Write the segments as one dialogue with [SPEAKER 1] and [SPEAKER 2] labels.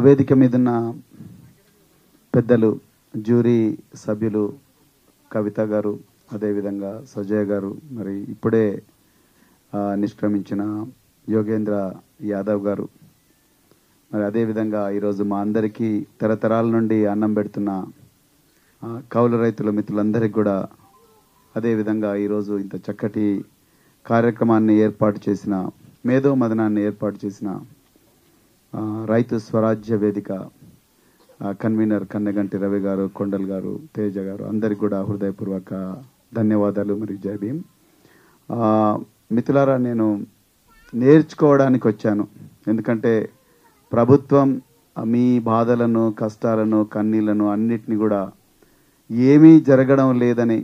[SPEAKER 1] వేదిక మీదున్న పెద్దలు జ్యూరీ సభ్యులు కవిత గారు అదేవిధంగా సజయ్ గారు మరి ఇప్పుడే ఆ, నిష్క్రమించిన యోగేంద్ర యాదవ్ గారు మరి అదేవిధంగా ఈరోజు మా అందరికీ తరతరాల నుండి అన్నం పెడుతున్న ఆ, కౌలు రైతుల మిత్రులందరికీ కూడా అదేవిధంగా ఈరోజు ఇంత చక్కటి కార్యక్రమాన్ని ఏర్పాటు చేసిన మేధో మదనాన్ని ఏర్పాటు చేసిన ఆ, రైతు స్వరాజ్య వేదిక ఆ, కన్వీనర్ కన్నెగంటి రవి గారు కొండల్ గారు తేజ గారు అందరికి కూడా హృదయపూర్వక ధన్యవాదాలు మరియు జై భీమ్ ఆ, మిత్రులారా నేను నేర్చుకోవడానికి వచ్చాను ఎందుకంటే ప్రభుత్వం ఆ, మీ బాధలను కష్టాలను కన్నీళ్లను అన్నిటిని కూడా ఏమీ జరగడం లేదని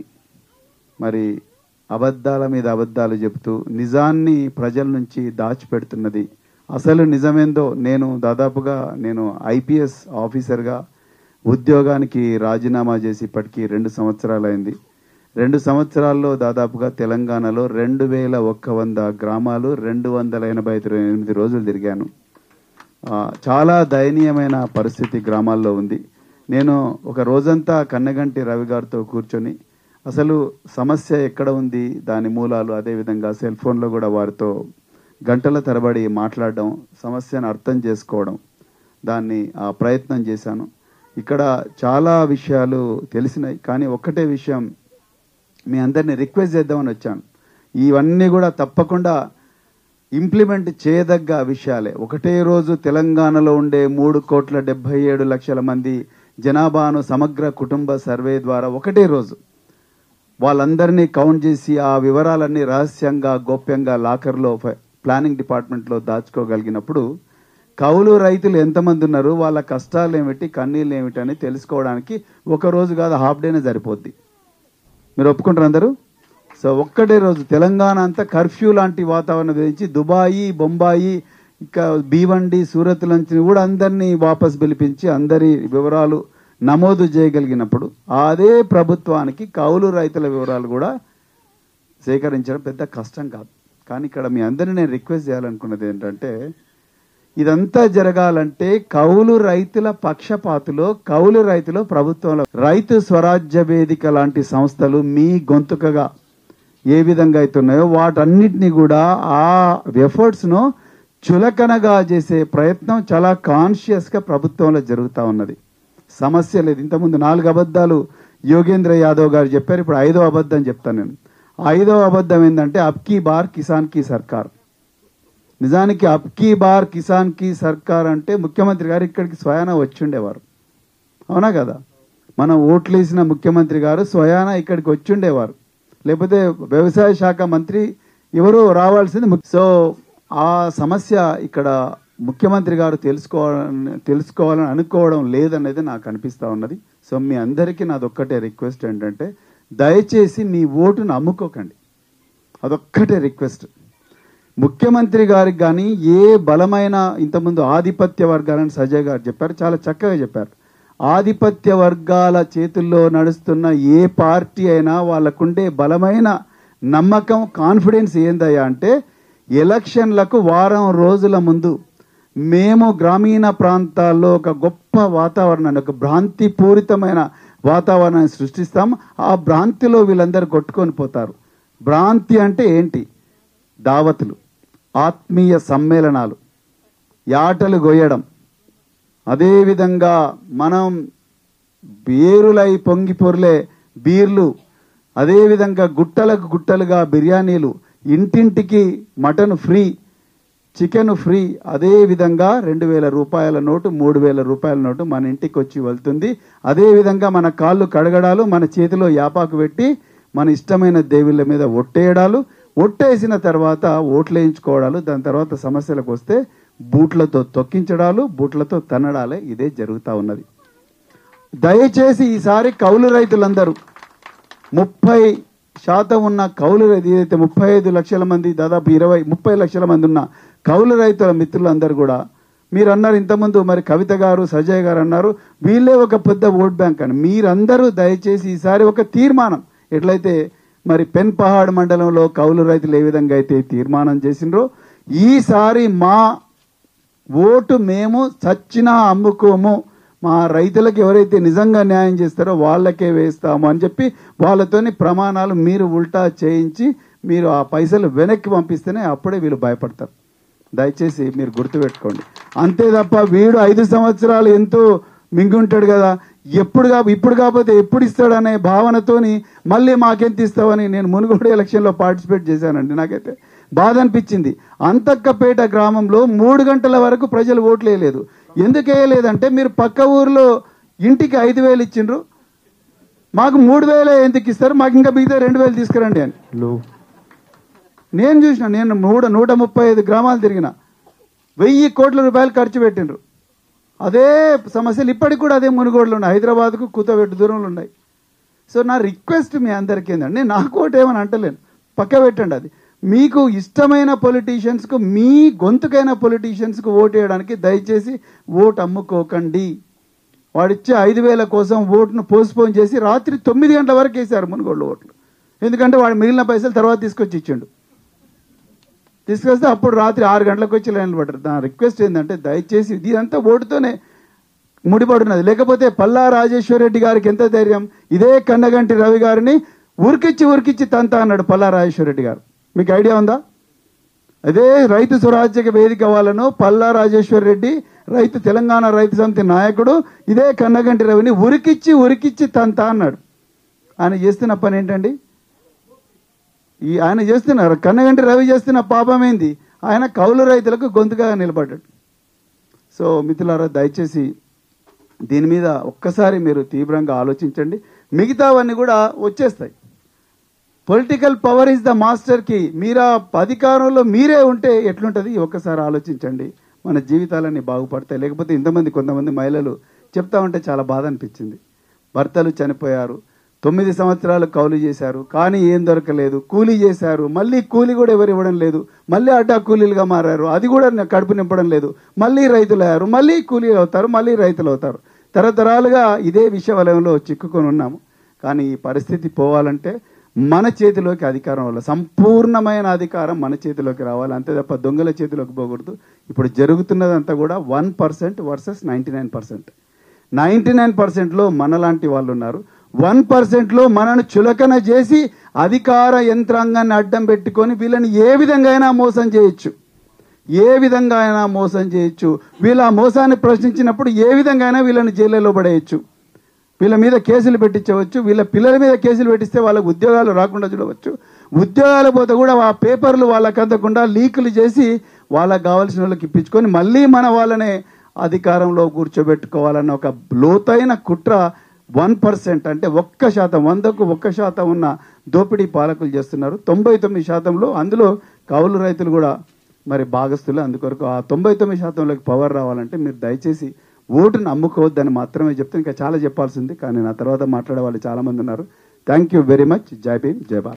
[SPEAKER 1] మరి అబద్ధాల మీద అబద్ధాలు చెబుతూ నిజాన్ని ప్రజల నుంచి దాచిపెడుతున్నది అసలు నిజమేందో నేను దాదాపుగా నేను ఐపీఎస్ ఆఫీసర్గా ఉద్యోగానికి రాజీనామా చేసి ఇప్పటికీ రెండు సంవత్సరాలైంది రెండు సంవత్సరాల్లో దాదాపుగా తెలంగాణలో రెండు వేల ఒక్క వంద గ్రామాలు రెండు వందల ఎనభై ఐదు ఎనిమిది రోజులు తిరిగాను ఆ, చాలా దయనీయమైన పరిస్థితి గ్రామాల్లో ఉంది నేను ఒక రోజంతా కన్నగంటి రవి గారితో కూర్చొని అసలు సమస్య ఎక్కడ ఉంది దాని మూలాలు అదేవిధంగా సెల్ ఫోన్లో కూడా వారితో గంటల తరబడి మాట్లాడడం సమస్యను అర్థం చేసుకోవడం దాన్ని ఆ ప్రయత్నం చేశాను ఇక్కడ చాలా విషయాలు తెలిసినాయి కానీ ఒక్కటే విషయం మీ అందరిని రిక్వెస్ట్ చేద్దామని వచ్చాను ఇవన్నీ కూడా తప్పకుండా ఇంప్లిమెంట్ చేయదగ్గ విషయాలే ఒకటే రోజు తెలంగాణలో ఉండే మూడు కోట్ల డెబ్బై ఏడు లక్షల మంది జనాభాను సమగ్ర కుటుంబ సర్వే ద్వారా ఒకటే రోజు వాళ్ళందరినీ కౌంట్ చేసి ఆ వివరాలన్నీ రహస్యంగా గోప్యంగా లాకర్లో ఫ- ప్లానింగ్ డిపార్ట్మెంట్లో దాచుకోగలిగినప్పుడు కౌలు రైతులు ఎంతమంది ఉన్నారు వాళ్ళ కష్టాలు ఏమిటి కన్నీళ్ళు ఏమిటి అని తెలుసుకోవడానికి ఒక రోజు కాదు హాఫ్ డేనే సరిపోద్ది మీరు ఒప్పుకుంటారు అందరూ సో ఒక్కటే రోజు తెలంగాణ అంతా కర్ఫ్యూ లాంటి వాతావరణం విధించి దుబాయి బొంబాయి ఇక భీవండి సూరత్ నుంచి కూడా అందరినీ వాపస్ పిలిపించి అందరి వివరాలు నమోదు చేయగలిగినప్పుడు అదే ప్రభుత్వానికి కౌలు రైతుల వివరాలు కూడా సేకరించడం పెద్ద కష్టం కాదు కానీ ఇక్కడ మీ అందరినీ నేను రిక్వెస్ట్ చేయాలనుకున్నది ఏంటంటే ఇదంతా జరగాలంటే కౌలు రైతుల పక్షపాతులో కౌలు రైతులు ప్రభుత్వంలో రైతు స్వరాజ్య వేదిక లాంటి సంస్థలు మీ గొంతుకగా ఏ విధంగా అవుతున్నాయో వాటన్నిటిని కూడా ఆ ఎఫర్ట్స్ ను చులకనగా చేసే ప్రయత్నం చాలా కాన్షియస్ గా ప్రభుత్వంలో జరుగుతా ఉన్నది సమస్య లేదు ఇంతకుముందు నాలుగు అబద్ధాలు యోగేంద్ర యాదవ్ గారు చెప్పారు ఇప్పుడు ఐదో అబద్ధం చెప్తాను నేను ఐదో అబద్ధం ఏంటంటే అబ్కీ బార్ కిసాన్ కి సర్కార్ నిజానికి అబ్కీ బార్ కిసాన్ కి సర్కార్ అంటే ముఖ్యమంత్రి గారు ఇక్కడికి స్వయాన వచ్చిండేవారు అవునా కదా మనం ఓట్లేసిన ముఖ్యమంత్రి గారు స్వయాన ఇక్కడికి వచ్చిండేవారు లేకపోతే వ్యవసాయ శాఖ మంత్రి ఎవరు రావాల్సింది ము- సో ఆ సమస్య ఇక్కడ ముఖ్యమంత్రి గారు తెలుసుకోవాలని తెలుసుకోవాలని అనుకోవడం లేదనేది నాకు అనిపిస్తా ఉన్నది సో మీ అందరికీ నాదొక్కటే రిక్వెస్ట్ ఏంటంటే దయచేసి మీ ఓటును అమ్ముకోకండి అదొక్కటే రిక్వెస్ట్ ముఖ్యమంత్రి గారికి కానీ ఏ బలమైన ఇంతకుముందు ఆధిపత్య వర్గాలని సజయ్ గారు చెప్పారు చాలా చక్కగా చెప్పారు ఆధిపత్య వర్గాల చేతుల్లో నడుస్తున్న ఏ పార్టీ అయినా వాళ్ళకుండే బలమైన నమ్మకం కాన్ఫిడెన్స్ ఏందయ్యా అంటే ఎలక్షన్లకు వారం రోజుల ముందు మేము గ్రామీణ ప్రాంతాల్లో ఒక గొప్ప వాతావరణాన్ని ఒక భ్రాంతి పూరితమైన వాతావరణాన్ని సృష్టిస్తాం ఆ భ్రాంతిలో వీళ్ళందరూ కొట్టుకొని పోతారు భ్రాంతి అంటే ఏంటి దావతులు ఆత్మీయ సమ్మేళనాలు యాటలు గొయ్యడం అదేవిధంగా మనం బేరులై పొంగి పొర్లే బీర్లు అదేవిధంగా గుట్టలకు గుట్టలుగా బిర్యానీలు ఇంటింటికి మటన్ ఫ్రీ చికెన్ ఫ్రీ అదే విధంగా రెండు వేల రూపాయల నోటు మూడు వేల రూపాయల నోటు మన ఇంటికి వచ్చి వెళ్తుంది అదే విధంగా మన కాళ్ళు కడగడాలు మన చేతిలో యాపాకు పెట్టి మన ఇష్టమైన దేవుళ్ళ మీద ఒట్టేయడాలు ఒట్టేసిన తర్వాత ఓట్లు వేయించుకోవడాలు దాని తర్వాత సమస్యలకు వస్తే బూట్లతో తొక్కించడాలు బూట్లతో తన్నడాలే ఇదే జరుగుతా ఉన్నది దయచేసి ఈసారి కౌలు రైతులందరూ ముప్పై శాతం ఉన్న కౌలు రైతు ఏదైతే ముప్పై ఐదు లక్షల మంది దాదాపు ఇరవై ముప్పై లక్షల మంది ఉన్న కౌలు రైతుల మిత్రులందరూ కూడా మీరు అన్నారు ఇంతకుముందు మరి కవిత గారు సజయ్ గారు అన్నారు వీళ్ళే ఒక పెద్ద ఓట్ బ్యాంక్ అని మీరందరూ దయచేసి ఈసారి ఒక తీర్మానం ఎట్లయితే మరి పెన్ పహాడ్ మండలంలో కౌలు రైతులు ఏ విధంగా అయితే తీర్మానం చేసినరో ఈసారి మా ఓటు మేము చచ్చినా అమ్ముకోము మా రైతులకు ఎవరైతే నిజంగా న్యాయం చేస్తారో వాళ్ళకే వేస్తాము అని చెప్పి వాళ్ళతోని ప్రమాణాలు మీరు ఉల్టా చేయించి మీరు ఆ పైసలు వెనక్కి పంపిస్తేనే అప్పుడే వీళ్ళు భయపడతారు దయచేసి మీరు గుర్తుపెట్టుకోండి అంతే తప్ప వీడు ఐదు సంవత్సరాలు ఎంతో మింగుంటాడు కదా ఎప్పుడు కా ఇప్పుడు కాకపోతే ఎప్పుడు ఇస్తాడనే భావనతోని మళ్ళీ మాకెంత ఇస్తావని నేను మునుగోడు ఎలక్షన్లో పార్టిసిపేట్ చేశానండి నాకైతే బాధ అనిపించింది అంతక్కపేట గ్రామంలో మూడు గంటల వరకు ప్రజలు ఓట్లు వేయలేదు ఎందుకు వేయలేదంటే మీరు పక్క ఊర్లో ఇంటికి ఐదు వేలు ఇచ్చిండ్రు మాకు మూడు వేలే ఎందుకు ఇస్తారు మాకు ఇంకా మిగతా రెండు వేలు తీసుకురండి అని లో నేను చూసిన నేను నూట నూట ముప్పై ఐదు గ్రామాలు తిరిగిన వెయ్యి కోట్ల రూపాయలు ఖర్చు పెట్టిండ్రు అదే సమస్యలు ఇప్పటికి కూడా అదే మునుగోడులో ఉన్నాయి హైదరాబాద్కు కూతబెట్టు దూరంలో ఉన్నాయి సో నా రిక్వెస్ట్ మీ అందరికీ ఏంటంటే నేను నాకు ఓటు ఏమని అంటలేను పక్క పెట్టండి అది మీకు ఇష్టమైన పొలిటీషియన్స్కు మీ గొంతుకైన పొలిటీషియన్స్కు ఓటు వేయడానికి దయచేసి ఓటు అమ్ముకోకండి వాడిచ్చే ఐదు వేల కోసం ఓటును పోస్ట్పోన్ చేసి రాత్రి తొమ్మిది గంటల వరకు వేశారు మునుగోళ్ళు ఓట్లు ఎందుకంటే వాడు మిగిలిన పైసలు తర్వాత తీసుకొచ్చి ఇచ్చిండు తీసుకొస్తే అప్పుడు రాత్రి ఆరు గంటలకు వచ్చి లైన్లు పడ్డారు నా రిక్వెస్ట్ ఏంటంటే దయచేసి ఇదంతా ఓటుతోనే ముడిపడున్నది లేకపోతే పల్లా రాజేశ్వర రెడ్డి గారికి ఎంత ధైర్యం ఇదే కన్నగంటి రవి గారిని ఉరికిచ్చి ఉరికిచ్చి తంత అన్నాడు పల్లా రాజేశ్వర రెడ్డి గారు మీకు ఐడియా ఉందా అదే రైతు స్వరాజ్యక వేదిక వాళ్ళను పల్లా రాజేశ్వర రెడ్డి రైతు తెలంగాణ రైతు సమితి నాయకుడు ఇదే కన్నగంటి రవిని ఉరికిచ్చి ఉరికిచ్చి తంత అన్నాడు ఆయన చేస్తున్న పని ఏంటండి ఈ ఆయన చేస్తున్నారు కన్నగంటి రవి చేస్తున్న పాపం ఏంది ఆయన కౌలు రైతులకు గొంతుగా నిలబడ్డాడు సో మిత్రులారా దయచేసి దీని మీద ఒక్కసారి మీరు తీవ్రంగా ఆలోచించండి మిగతావన్నీ కూడా వచ్చేస్తాయి political power is the master కి మీరా అధికారంలో మీరే ఉంటే ఎట్లుంటది ఒక్కసారి ఆలోచించండి మన జీవితాలన్నీ బాగుపడతాయి లేకపోతే ఇంతమంది కొంతమంది మహిళలు చెప్తా ఉంటే చాలా బాధ అనిపించింది భర్తలు చనిపోయారు తొమ్మిది సంవత్సరాలు కౌలు చేశారు కానీ ఏం దొరకలేదు కూలీ చేశారు మళ్ళీ కూలీ కూడా ఎవరు ఇవ్వడం లేదు మళ్ళీ అడ్డా కూలీలుగా మారారు అది కూడా కడుపు నింపడం లేదు మళ్ళీ రైతులు అయ్యారు మళ్ళీ కూలీలు అవుతారు మళ్ళీ రైతులు అవుతారు తరతరాలుగా ఇదే విషయ వలయంలో చిక్కుకొని ఉన్నాము కానీ ఈ పరిస్థితి పోవాలంటే మన చేతిలోకి అధికారం వల్ల సంపూర్ణమైన అధికారం మన చేతిలోకి రావాలి అంతే తప్ప దొంగల చేతిలోకి పోకూడదు ఇప్పుడు జరుగుతున్నదంతా కూడా one percent versus ninety nine percent ninety nine పర్సెంట్లో మనలాంటి వాళ్ళు ఉన్నారు వన్ పర్సెంట్లో మనను చులకన చేసి అధికార యంత్రాంగాన్ని అడ్డం పెట్టుకొని వీళ్ళని ఏ విధంగా అయినా మోసం చేయొచ్చు ఏ విధంగా అయినా మోసం చేయొచ్చు వీళ్ళ ఆ మోసాన్ని ప్రశ్నించినప్పుడు ఏ విధంగా అయినా వీళ్ళని జైల్లో పడేయచ్చు వీళ్ళ మీద కేసులు పెట్టించవచ్చు వీళ్ళ పిల్లల మీద కేసులు పెట్టిస్తే వాళ్ళకు ఉద్యోగాలు రాకుండా చూడవచ్చు ఉద్యోగాలు పోతే కూడా ఆ పేపర్లు వాళ్ళకి అందకుండా లీకులు చేసి వాళ్ళకి కావాల్సిన వాళ్ళకి ఇప్పించుకొని మళ్ళీ మన వాళ్ళనే అధికారంలో కూర్చోబెట్టుకోవాలన్న ఒక లోతైన కుట్ర వన్ పర్సెంట్ అంటే ఒక్క శాతం వందకు ఒక్క శాతం ఉన్న దోపిడీ పాలకులు చేస్తున్నారు తొంభై తొమ్మిది శాతంలో అందులో కౌలు రైతులు కూడా మరి భాగస్తులు అందుకొరకు ఆ తొంభై తొమ్మిది శాతంలోకి పవర్ రావాలంటే మీరు దయచేసి ఓటును అమ్ముకోవద్దని మాత్రమే చెప్తే ఇంకా చాలా చెప్పాల్సింది కానీ నా తర్వాత మాట్లాడే వాళ్ళు చాలా మంది ఉన్నారు థ్యాంక్ యూ వెరీ మచ్ జై భీమ్ జై భారత్